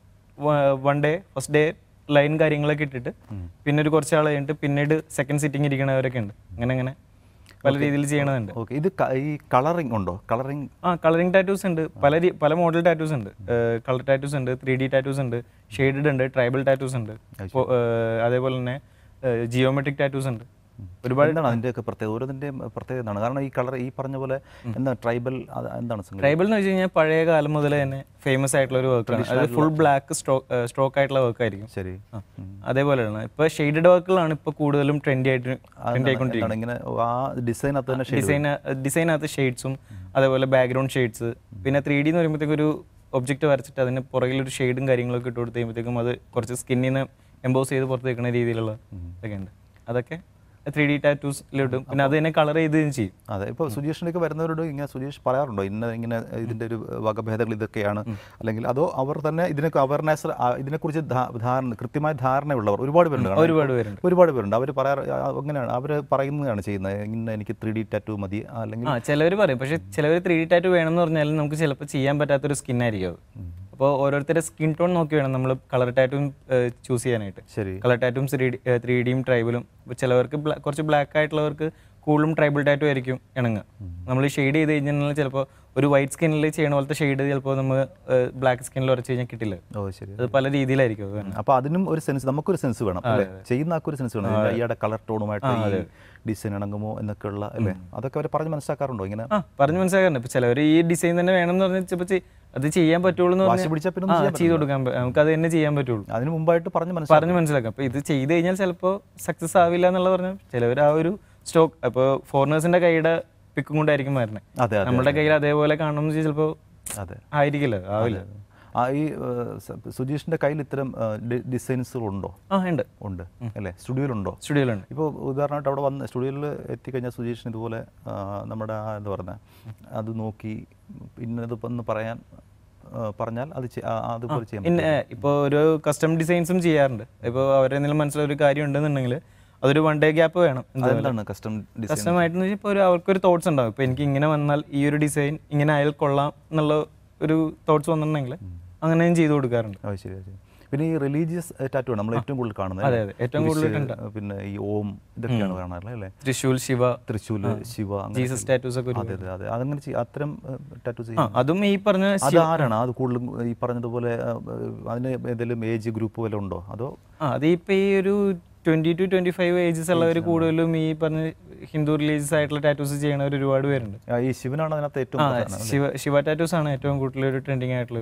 one day first day line കാര്യങ്ങളൊക്കെ ഇട്ടിട്ട് പിന്നെ ഒരു കുറച്ച് ആൾ കഴിഞ്ഞിട്ട് പിന്നീട് സെക്കൻഡ് സിറ്റിംഗ് ഇരിക്കണവരൊക്കെ ഉണ്ട് അങ്ങനെ അങ്ങനെ പല രീതിയിൽ ചെയ്യണതുണ്ട് ഓക്കെ ഇത് ക- ഈ കളറിംഗ് ഉണ്ടോ കളറിംഗ് ആ കളറിംഗ് ടാറ്റൂസ് ഉണ്ട് പല രീ- പല മോഡൽ ടാറ്റൂസ് ഉണ്ട് കളർ ടാറ്റൂസ് ഉണ്ട് ത്രീ ഡി ടാറ്റൂസ് ഉണ്ട് ഷെയ്ഡഡ് ഉണ്ട് ട്രൈബൽ ടാറ്റൂസ് ഉണ്ട് ഇപ്പൊ, ഏഹ്, അതേപോലെ തന്നെ ജിയോമെട്രിക് ടാറ്റൂസ് ഉണ്ട് ഒരുപാട് എന്താണ് അതിൻ്റെയൊക്കെ പ്രത്യേകത ഓരോന്നിൻ്റെയും പ്രത്യേകത എന്താണ് കാരണം ഈ കളർ ഈ പറഞ്ഞ പോലെ എന്താ ട്രൈബൽ അത് എന്താണ് സംഗതി ട്രൈബൽ എന്ന് വെച്ച് കഴിഞ്ഞാൽ പഴയ കാലം മുതൽ തന്നെ ഫേമസ് ആയിട്ടുള്ള ഒരു വർക്കാണ് അത് ഫുൾ ബ്ലാക്ക് സ്ട്രോക്ക് സ്ട്രോക്ക് ആയിട്ടുള്ള വർക്ക് ആയിരിക്കും ശരി ആ. അതേപോലെയാണ് ഇപ്പൊ ഷെയ്ഡഡ് വർക്കുകളാണ് ഇപ്പൊ കൂടുതലും ട്രെൻഡി ആയിട്ട് ട്രെൻഡി ആയിക്കൊണ്ടിരിക്കുന്നത് എന്താണ് ഇങ്ങനെ ആ ഡിസൈനകത്ത് തന്നെ shade ഡിസൈൻ ഡിസൈനകത്ത് ഷെയ്ഡ്സും അതേപോലെ ബാക്ക്ഗ്രൗണ്ട് ഷെയ്ഡ്സ് പിന്നെ ത്രീ ഡി എന്ന് പറയുമ്പോഴത്തേക്കും ഒരു ഒബ്ജക്റ്റ് വരച്ചിട്ട് അതിന് പുറകിൽ ഒരു ഷെയ്ഡും കാര്യങ്ങളൊക്കെ ഇട്ട് കൊടുത്ത് കഴിയുമ്പോഴത്തേക്കും അത് കുറച്ച് സ്കിന്നിൽ നിന്ന് എംബോസ് ചെയ്ത് പുറത്ത് വെക്കുന്ന രീതിയിലുള്ള ഇതൊക്കെ ഉണ്ട് അതൊക്കെ ത്രീ ഡി ടാറ്റൂസിലിടും പിന്നെ അത് തന്നെ കളർ ചെയ്ത് ചെയ്യും അതെ ഇപ്പോൾ സുജേഷിനൊക്കെ വരുന്നവരോട് ഇങ്ങനെ സുജേഷ് പറയാറുണ്ടോ ഇന്ന ഇങ്ങനെ ഇതിൻ്റെ ഒരു വകഭേദങ്ങൾ ഇതൊക്കെയാണ് അല്ലെങ്കിൽ അതോ അവർ തന്നെ ഇതിനൊക്കെ അവയർനെസ് ഇതിനെക്കുറിച്ച് ധാ- ധാരണ കൃത്യമായ ധാരണയുള്ളവർ ഒരുപാട് പേരുണ്ട് കാരണം ഒരുപാട് പേരുണ്ട് ഒരുപാട് പേരുണ്ട് അവർ പറയാറ് ആ, അങ്ങനെയാണ് അവർ പറയുന്നതാണ് ചെയ്യുന്നത് ഇങ്ങനെ എനിക്ക് ത്രീ ഡി ടാറ്റു മതി അല്ലെങ്കിൽ ആ ചിലവർ പറയും പക്ഷെ ചിലവർ ത്രീ ഡി ടാറ്റു വേണമെന്ന് പറഞ്ഞാൽ നമുക്ക് ചിലപ്പോൾ ചെയ്യാൻ പറ്റാത്തൊരു സ്കിൻ ആയിരിക്കും അത് അപ്പോൾ ഓരോരുത്തരുടെ സ്കിൻ ടോൺ നോക്കി വേണം നമ്മൾ കളർ ടാറ്റും ചൂസ് ചെയ്യാനായിട്ട് ശരി കളർ ടാറ്റും ത്രീ ഡി ത്രീ ഡിയും ട്രൈബലും ചിലവർക്ക് ബ്ലാ- കുറച്ച് ബ്ലാക്ക് ആയിട്ടുള്ളവർക്ക് കൂടുതലും ട്രൈബൽ ടാറ്റു ആയിരിക്കും ഇണങ്ങുക നമ്മൾ ഷെയ്ഡ് ചെയ്ത് കഴിഞ്ഞാൽ ചിലപ്പോൾ ഒരു വൈറ്റ് സ്കിന്നിൽ ചെയ്യണ പോലത്തെ ഷെയ്ഡ് ചിലപ്പോൾ നമ്മൾ ബ്ലാക്ക് സ്കിന്നിൽ ഉറച്ചു കഴിഞ്ഞാൽ കിട്ടില്ല ഓ ശരി അത് പല രീതിയിലായിരിക്കും അത് തന്നെ അപ്പോൾ അതിനും ഒരു സെൻസ് നമുക്കൊരു സെൻസ് വേണം അല്ലേ ചെയ്യുന്ന ആൾക്കൊരു സെൻസ് വേണം ഇതിന്റെ ഇയാളുടെ കളർ ടോണുമായിട്ട് ഈ ഡിസൈൻ ഇണങ്ങുമോ എന്നൊക്കെയുള്ള അല്ലേ അതൊക്കെ അവർ പറഞ്ഞ് മനസ്സിലാക്കാറുണ്ടോ ഇങ്ങനെ ആ പറഞ്ഞ് മനസ്സിലാക്കാറുണ്ട് ഇപ്പൊ ചിലവർ ഈ ഡിസൈൻ തന്നെ വേണം എന്ന് പറഞ്ഞാൽ ചിലപ്പോൾ ചെ- അത് ചെയ്യാൻ പറ്റുള്ളൂ എന്ന് വാശി പിടിച്ചാൽ പിന്നെ ആ ചെയ്ത് കൊടുക്കാൻ പറ്റും നമുക്ക് അത് തന്നെ ചെയ്യാൻ പറ്റുള്ളൂ അതിന് മുമ്പായിട്ട് പറഞ്ഞ് മനസ്സിലാക്കാം പറഞ്ഞ് മനസ്സിലാക്കാം അപ്പൊ ഇത് ചെയ്ത് കഴിഞ്ഞാൽ ചിലപ്പോൾ സക്സസ് ആവില്ല എന്നുള്ള പറഞ്ഞാൽ ചിലവർ ആ ഒരു സ്റ്റോക്ക് അപ്പോൾ ഫോറിനേഴ്സിന്റെ കൈയുടെ പിക്കും കൊണ്ടായിരിക്കും വരണേ അതെ അതെ നമ്മുടെ കയ്യിൽ അതേപോലെ കാണണമെന്ന് വെച്ചാൽ ചിലപ്പോൾ അതെ ആയിരിക്കില്ല ആവില്ല ആ ഈ ഏഹ്, സ- സുജീഷിന്റെ കയ്യിൽ ഇത്തരം ഡിസൈൻസുകൾ ഉണ്ടോ ആ ഉണ്ട് ഉണ്ട് അല്ലേ സ്റ്റുഡിയോയിലുണ്ടോ സ്റ്റുഡിയോയിലുണ്ട് ഇപ്പോൾ ഉദാഹരണമായിട്ട് അവിടെ വന്ന് സ്റ്റുഡിയോയിൽ എത്തിക്കഴിഞ്ഞാൽ സുജീഷിന് ഇതുപോലെ ആ, നമ്മുടെ ആ എന്താ പറയുക അത് നോക്കി ഇന്നത് ഒന്ന് പറയാൻ ആ, പറഞ്ഞാൽ അത് ചെ- ആ, അതുപോലെ ചെയ്യാൻ പിന്നെ ഇപ്പോൾ ഒരു കസ്റ്റം ഡിസൈൻസും ചെയ്യാറുണ്ട് ഇപ്പോൾ അവരെന്തെങ്കിലും മനസ്സിലൊരു കാര്യം ഉണ്ടെന്നുണ്ടെങ്കിൽ അതൊരു വൺ ഡേ ഗ്യാപ്പ് വേണം പറ്റും. അതെന്താണ് കസ്റ്റം ഡിസൈൻ കസ്റ്റമായിട്ട് വെച്ചാൽ ഇപ്പോൾ ഒരു അവർക്കൊരു തോട്ട്സ് ഉണ്ടാവും ഇപ്പോൾ എനിക്ക് ഇങ്ങനെ വന്നാൽ ഈ ഒരു ഡിസൈൻ ഇങ്ങനെ ആയാൽ കൊള്ളാം എന്നുള്ള ഒരു തോട്ട്സ് വന്നിട്ടുണ്ടെങ്കിൽ അങ്ങനെ ഞാൻ ചെയ്തു കൊടുക്കാറുണ്ട് ഓ ശരി ശരി പിന്നെ ഈ റിലീജിയസ് ടാറ്റു ആണ് നമ്മൾ ഏറ്റവും കൂടുതൽ കാണുന്നത് അതെ അല്ലേ? അതെ ഏറ്റവും കൂടുതൽ കുരിശ്, പിന്നെ ഈ ഓം ഇതൊക്കെയാണ് കാണാറുള്ളത് അല്ലേ തൃശൂൽ ശിവ തൃശ്ശൂല് ശിവ അങ്ങനെ ജീസസ് ടാറ്റൂസ് ഒക്കെ അതെ അതെ അതെ അതങ്ങനെ ചെയ്യ- അത്തരം ടാറ്റു ആ ചെയ്യും അതും ഈ പറഞ്ഞ അത് ആരാണ് അത് കൂടുതലും ഈ പറഞ്ഞതുപോലെ ആ, അതിന് ഏതെങ്കിലും ഏജ് ഗ്രൂപ്പ് വല്ലതും ഉണ്ടോ അതോ ആ അത് ഇപ്പൊ ഈ ഒരു twenty two twenty five ages ഉള്ളവർ കൂടുതലും ഈ പറഞ്ഞ ഹിന്ദു റിലീജിയസ് ആയിട്ടുള്ള ടാറ്റൂസ് ചെയ്യണവർ ഒരുപാട് പേരുണ്ട് ആ, ഈ ശിവനാണ് അതിനകത്ത് ഏറ്റവും ആ പ്രധാനം ശിവ ശിവ ടാറ്റൂസ് ആണ് ഏറ്റവും കൂടുതൽ ഒരു ട്രെൻഡിങ് ആയിട്ടുള്ള ഒരു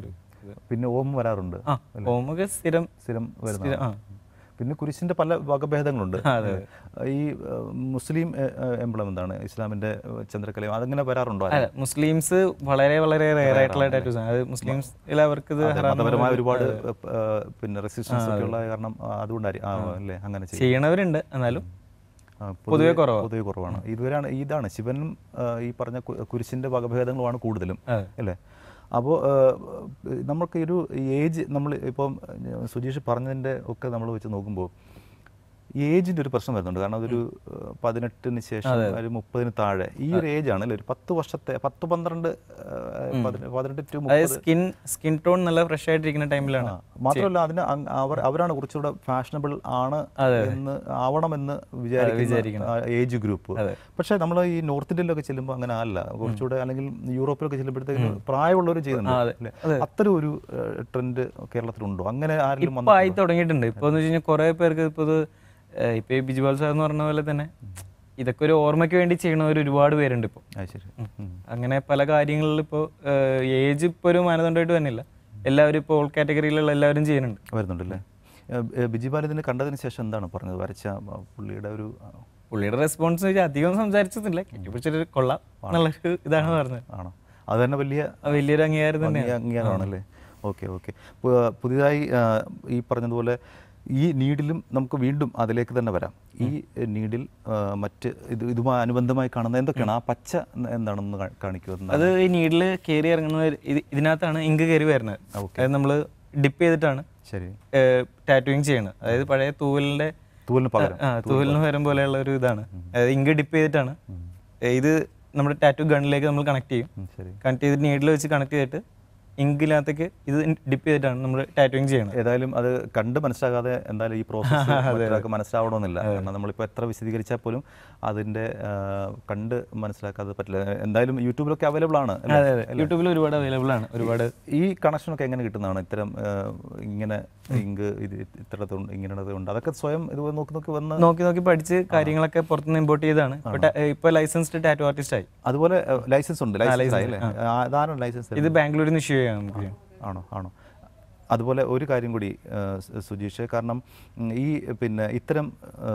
പിന്നെ ഓം വരാറുണ്ട് ആ ഓമൊക്കെ സ്ഥിരം സ്ഥിരം വരുന്ന സ്ഥിരം- ആ പിന്നെ കുരിശിന്റെ പല വകഭേദങ്ങളുണ്ട് ഈ ഏഹ്, മുസ്ലിം എംബ്ലം എന്താണ് ഇസ്ലാമിന്റെ ഏഹ്, ചന്ദ്രക്കലയും അതങ്ങനെ വരാറുണ്ടോ അല്ല മുസ്ലിംസ് വളരെ വളരെ റെയർ ആയിട്ടുള്ള ടാറ്റൂസ് ആണ് അത് മുസ്ലിംസ് അവർക്ക് ഇത് അതെ, മതപരമായ ഒരുപാട് ഏഹ്, പിന്നെ റെസിസ്റ്റൻസ് ഒക്കെ ഉള്ള കാരണം ആ, അതുകൊണ്ടായിരിക്കും ആ, അല്ലേ അങ്ങനെ ചെയ്യും ചെയ്യണവരുണ്ട് എന്നാലും ആ, പൊതുവെ കുറവാ. പൊതുവെ കുറവാണ് ഇതുവരെയാണ് ഇതാണ് ശിവനും ആ, ഈ പറഞ്ഞ കു- കുരിശിന്റെ വകഭേദങ്ങളുമാണ് കൂടുതലും അതെ. അല്ലേ അപ്പോൾ നമുക്ക് ഒരു ഏജ് നമ്മൾ ഇപ്പം ഏഹ്, സുജീഷ് പറഞ്ഞതിൻ്റെ ഒക്കെ നമ്മൾ വെച്ച് നോക്കുമ്പോൾ ഏജിൻ്റെ ഒരു പ്രശ്നം വരുന്നുണ്ട് കാരണം അതൊരു ഏഹ്, പതിനെട്ടിന് ശേഷം ഒരു മുപ്പതിന് താഴെ ഈ ഒരു ഏജ് ആണ് അല്ലേ ഒരു പത്ത് വർഷത്തെ പത്ത് പന്ത്രണ്ട് ഏഹ്, പതിനെ- പതിനെട്ട് ടു അതായത് സ്കിൻ സ്കിൻ ടോൺ നല്ല ഫ്രഷ് ആയിട്ടിരിക്കുന്ന ടൈമിലാണ് ആ, മാത്രമല്ല അതിന് അങ് അവർ അവരാണ് കുറച്ചുകൂടെ ഫാഷനബിൾ ആണ് എന്ന് ആവണമെന്ന് വിചാരിക്കുന്ന ഏജ് ഗ്രൂപ്പ് പക്ഷേ നമ്മൾ ഈ നോർത്ത് ഇന്ത്യയിലൊക്കെ ചെല്ലുമ്പോൾ അങ്ങനെ അല്ല കുറച്ചുകൂടെ അല്ലെങ്കിൽ യൂറോപ്പിലൊക്കെ ചെല്ലുമ്പോഴത്തേക്ക് പ്രായമുള്ളവർ ചെയ്യുന്നുണ്ട് അല്ലേ? അത്തരം ഒരു ട്രെൻഡ് കേരളത്തിലുണ്ടോ അങ്ങനെ ആരെങ്കിലും ഇപ്പൊ ആയി തുടങ്ങിയിട്ടുണ്ട് ഇപ്പൊ എന്ന് വെച്ച് കഴിഞ്ഞാൽ കുറെ പേർക്ക് ഇപ്പൊ ഇത് ഏഹ്, ഇപ്പൊ ഈ ബിജുപാൽ സാർ എന്ന് പറഞ്ഞ പോലെ തന്നെ ഇതൊക്കെ ഒരു ഓർമ്മയ്ക്ക് വേണ്ടി ചെയ്യണവർ ഒരുപാട് പേരുണ്ട് ഇപ്പോൾ അത് ശരി ഉം. അങ്ങനെ പല കാര്യങ്ങളിൽ ഇപ്പോൾ ഏജ് ഇപ്പോൾ ഒരു മാനദണ്ഡമായിട്ട് തന്നെയില്ല എല്ലാവരും ഇപ്പോൾ ഓൾ കാറ്റഗറിയിലുള്ള എല്ലാവരും ചെയ്യുന്നുണ്ട് വരുന്നുണ്ടല്ലേ ഏഹ്, ഏഹ്, ബിജി ബാലതിനെ കണ്ടതിന് ശേഷം എന്താണ് പറഞ്ഞത് വരച്ച ആ, പുള്ളിയുടെ ഒരു ആ, പുള്ളിയുടെ റെസ്പോൺസ് വെച്ചാൽ അധികം സംസാരിച്ചതില്ല കെട്ടിപ്പിടിച്ചിട്ട് കൊള്ളാം എന്നുള്ളൊരു ഇതാണ് പറഞ്ഞത് ആണോ അത് തന്നെ വലിയ അത് വലിയൊരു അംഗീകാരം തന്നെ ഭംഗി അംഗീകാരമാണല്ലേ ഓക്കെ ഓക്കെ പുതിയതായി ആ, ഈ പറഞ്ഞതുപോലെ ഈ നീഡിലും നമുക്ക് വീണ്ടും അതിലേക്ക് തന്നെ വരാം ഈ നീഡിൽ ആ, മറ്റ് ഇത് ഇതുമായി അനുബന്ധമായി കാണുന്ന എന്തൊക്കെയാണ് ആ പച്ച എന്താണെന്ന് കാ- കാണിക്കുക എന്നാ- അത് ഈ നീഡിൽ കയറി ഇറങ്ങുന്ന ഒരു- ഇത് ഇതിനകത്താണ് ഇങ്ക് കയറി വരുന്നത് അതായത് നമ്മൾ ഡിപ്പ് ചെയ്തിട്ടാണ് ശരി ടാറ്റുവിങ് ചെയ്യുന്നത് അതായത് പഴയ തൂവലിന്റെ തൂവലിന് പകരം ആ തൂവലിന് പകരം പോലെയുള്ള ഒരു ഇതാണ് അതായത് ഇങ്ക് ഡിപ്പ് ചെയ്തിട്ടാണ് ഇത് നമ്മുടെ ടാറ്റു ഗണ്ണിലേക്ക് നമ്മൾ കണക്ട് ചെയ്യും ഉം, ശരി കണക്ട് ചെയ്തിട്ട് നീഡിൽ വെച്ച് കണക്ട് ചെയ്തിട്ട് ഇങ്കിനകത്തേക്ക് ഇത് ഡിപ്പ് ചെയ്തിട്ടാണ് നമ്മൾ ടാറ്റുവിങ് ചെയ്യുന്നത് ഏതായാലും അത് കണ്ട് മനസ്സിലാകാതെ എന്തായാലും ഈ പ്രോസസ്സ് മറ്റൊരാൾക്ക് മനസ്സിലാവണമെന്നില്ല കാരണം നമ്മളിപ്പോൾ എത്ര വിശദീകരിച്ചാൽ പോലും അതിൻ്റെ ആ, കണ്ട് മനസ്സിലാക്കാതെ പറ്റില്ല എന്തായാലും യൂട്യൂബിലൊക്കെ അവൈലബിൾ ആണ് അല്ലേ? അതെ അതെ യൂട്യൂബിൽ ഒരുപാട് അവൈലബിൾ ആണ് ഒരുപാട് ഈ കണക്ഷനൊക്കെ എങ്ങനെ കിട്ടുന്നതാണ് ഇത്തരം ആ, ഇങ്ങനെ ഇങ്ക് ഇത് ഇത്തരത്തുണ്ട് ഇങ്ങനെയുണ്ട് അതൊക്കെ സ്വയം ഇത് നോക്കി നോക്കി വന്ന് നോക്കി നോക്കി പഠിച്ച് കാര്യങ്ങളൊക്കെ പുറത്തുനിന്ന് ഇമ്പോർട്ട് ചെയ്താണ് ഇപ്പൊ ടാ- ഇപ്പൊ ലൈസൻസ്ഡ് ടാറ്റു ആർട്ടിസ്റ്റ് ആയി അതുപോലെ ലൈസൻസ് ഉണ്ട് ലൈസൻസ് ആയില്ലേ അതാണ് ലൈസൻസ് ഇത് ബാംഗ്ലൂരിൽ നിന്ന് ഇഷ്യൂ ചെയ്യാൻ നമുക്ക് ആണോ ആണോ അതുപോലെ ഒരു കാര്യം കൂടി ആ, സു- സുജീഷ് കാരണം ഉം, ഈ പിന്നെ ഇത്തരം ആ,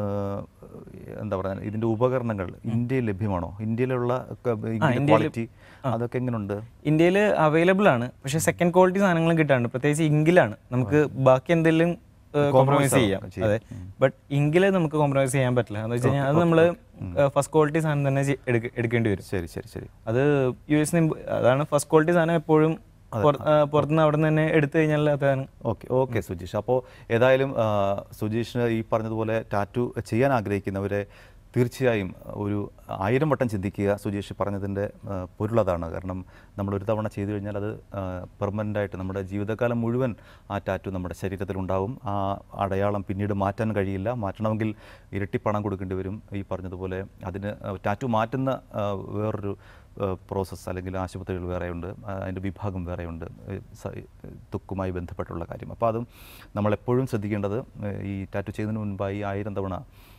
എന്താ പറയുക ഇതിൻ്റെ ഉപകരണങ്ങൾ ഇന്ത്യയിൽ ലഭ്യമാണോ ഇന്ത്യയിലുള്ള ക്വാളിറ്റി അതൊക്കെ എങ്ങനെയുണ്ട് ഇന്ത്യയിൽ അവൈലബിൾ ആണ് പക്ഷെ സെക്കൻഡ് ക്വാളിറ്റി സാധനങ്ങളും കിട്ടാറുണ്ട് പ്രത്യേകിച്ച് ഇങ്കിലാണ് നമുക്ക് ബാക്കി എന്തെങ്കിലും കോംപ്രമൈസ് ചെയ്യാം അതെ ബട്ട് ഇങ്കിൽ നമുക്ക് കോംപ്രമൈസ് ചെയ്യാൻ പറ്റില്ല എന്ന് വെച്ച് കഴിഞ്ഞാൽ അത് നമ്മൾ ഫസ്റ്റ് ക്വാളിറ്റി സാധനം തന്നെ ചെയ്- എടുക്ക- എടുക്കേണ്ടി വരും ശരി ശരി ശരി അത് യു എസ് അതാണ് ഫസ്റ്റ് ക്വാളിറ്റി സാധനം എപ്പോഴും പുറ- ആ, പുറത്തുനിന്ന് അവിടെ നിന്ന് തന്നെ എടുത്തു കഴിഞ്ഞാൽ അതാണ് ഓക്കെ ഓക്കെ സുജീഷ് അപ്പോൾ ഏതായാലും ആ, സുജീഷിന് ഈ പറഞ്ഞതുപോലെ ടാറ്റു ചെയ്യാൻ ആഗ്രഹിക്കുന്നവരെ തീർച്ചയായും ഒരു ആയിരം വട്ടം ചിന്തിക്കുക സുജീഷ് പറഞ്ഞതിൻ്റെ ആ, പൊരുളതാണ് കാരണം നമ്മൾ ഒരു തവണ ചെയ്തു കഴിഞ്ഞാൽ അത് പെർമനൻ്റ് ആയിട്ട് നമ്മുടെ ജീവിതകാലം മുഴുവൻ ആ ടാറ്റു നമ്മുടെ ശരീരത്തിലുണ്ടാവും ആ അടയാളം പിന്നീട് മാറ്റാൻ കഴിയില്ല മാറ്റണമെങ്കിൽ ഇരട്ടി പണം കൊടുക്കേണ്ടി വരും ഈ പറഞ്ഞതുപോലെ അതിന് ടാറ്റു മാറ്റുന്ന ആ, വേറൊരു പ്രോസസ്സ് അല്ലെങ്കിൽ ആശുപത്രികൾ വേറെയുണ്ട് ആ, അതിൻ്റെ വിഭാഗം വേറെയുണ്ട് ഏഹ് സ- തുക്കുമായി ബന്ധപ്പെട്ടുള്ള കാര്യം അപ്പോൾ അതും നമ്മളെപ്പോഴും ശ്രദ്ധിക്കേണ്ടത് ഏഹ് ഈ ടാറ്റു ചെയ്യുന്നതിന് മുൻപായി ആയിരം തവണ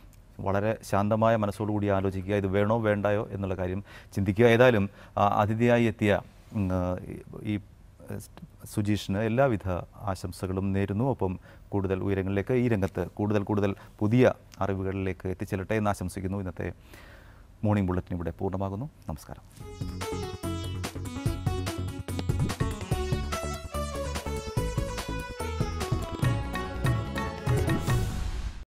വളരെ ശാന്തമായ മനസ്സോടുകൂടി ആലോചിക്കുക ഇത് വേണോ വേണ്ടായോ എന്നുള്ള കാര്യം ചിന്തിക്കുക ഏതായാലും ആ, അതിഥിയായി എത്തിയ ഉം, ആ, ഈ- ഈ സ്റ്റ് സുജീഷിന് എല്ലാവിധ ആശംസകളും നേരുന്നു ഒപ്പം കൂടുതൽ ഉയരങ്ങളിലേക്ക് ഈ രംഗത്ത് കൂടുതൽ കൂടുതൽ പുതിയ അറിവുകളിലേക്ക് എത്തിച്ചെല്ലട്ടെ എന്ന് ആശംസിക്കുന്നു ഇന്നത്തെ മോർണിംഗ് ബുള്ളറ്റിൻ ഇവിടെ പൂർണ്ണമാകുന്നു നമസ്കാരം